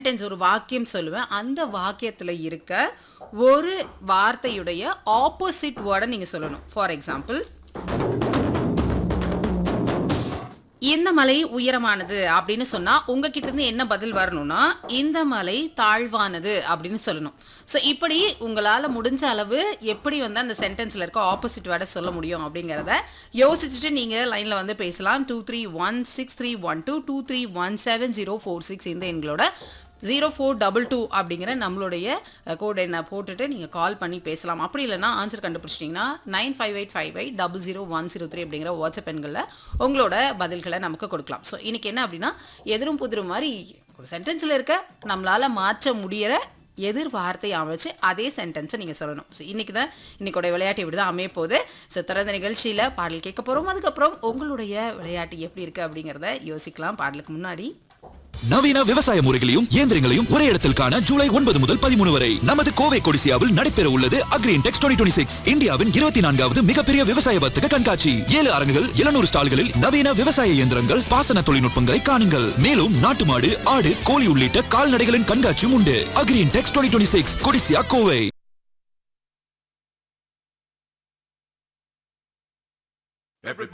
sentence ஒரு வாக்கியம் சொல்லுவேன் அந்த வாக்கியத்தில் இருக்க ஒரு வார்த்தையுடைய ஆப்போசிட் வேர்டை நீங்கள் சொல்லணும் ஃபார் எக்ஸாம்பிள் இந்த மலை உயரமானது அப்படின்னு சொன்னா உங்ககிட்ட இருந்து என்ன பதில் வரணும்னா இந்த மலை தாழ்வானது அப்படின்னு சொல்லணும் ஸோ இப்படி உங்களால முடிஞ்ச அளவு எப்படி வந்து அந்த சென்டென்ஸ்ல இருக்க ஆப்போசிட் வேர்டை சொல்ல முடியும் அப்படிங்கிறத யோசிச்சுட்டு நீங்க லைன்ல வந்து பேசலாம் two three one six three one two two three one seven zero four six இந்த எங்களோட ஜீரோ ஃபோர் டபுள் டூ அப்படிங்கிற நம்மளுடைய கோட் எண்ணை போட்டுட்டு நீங்கள் கால் பண்ணி பேசலாம் அப்படி இல்லைன்னா ஆன்சர் கண்டுபிடிச்சிட்டிங்கன்னா nine five eight five eight double zero one zero three அப்படிங்கிற வாட்ஸ்அப் எண்களில் உங்களோட பதில்களை நமக்கு கொடுக்கலாம் ஸோ இன்னைக்கு என்ன அப்படின்னா எதிரும் புதிரும் மாதிரி ஒரு சென்டென்ஸில் இருக்க நம்மளால் மாற்ற முடியற எதிர் வார்த்தையை அமைச்சு அதே சென்டென்ஸை நீங்கள் சொல்லணும் ஸோ இன்னைக்கு தான் இன்னைக்கோட விளையாட்டு இப்படி தான் அமைய போகுது ஸோ திறந்த நிகழ்ச்சியில் பாடல் கேட்க போகிறோம் அதுக்கப்புறம் உங்களுடைய விளையாட்டு எப்படி இருக்குது அப்படிங்கிறத யோசிக்கலாம் பாடலுக்கு முன்னாடி நவீன விவசாய முறைகளையும் இயந்திரங்களையும் ஒரே இடத்தில் காண ஜூலை ஒன்பது முதல் பதிமூணு வரை நமது கோவை கொடிசியாவில் நடைபெற உள்ளது அக்ரீன் டெக்ஸ் டுவெண்ட்டி சிக்ஸ் இந்தியாவின் இருபத்தி நான்காவது மிகப்பெரிய விவசாய வர்த்தக கண்காட்சி ஏழு அரங்குகள் எழுநூறு ஸ்டால்களில் நவீன விவசாய இயந்திரங்கள் பாசன தொழில்நுட்பங்களை காணுங்கள் மேலும் நாட்டு மாடு ஆடு கோழி உள்ளிட்ட கால்நடைகளின் கண்காட்சியும் உண்டு அக்ரீன் டெக்ஸ் டுவெண்ட்டி சிக்ஸ் கொடிசியா கோவை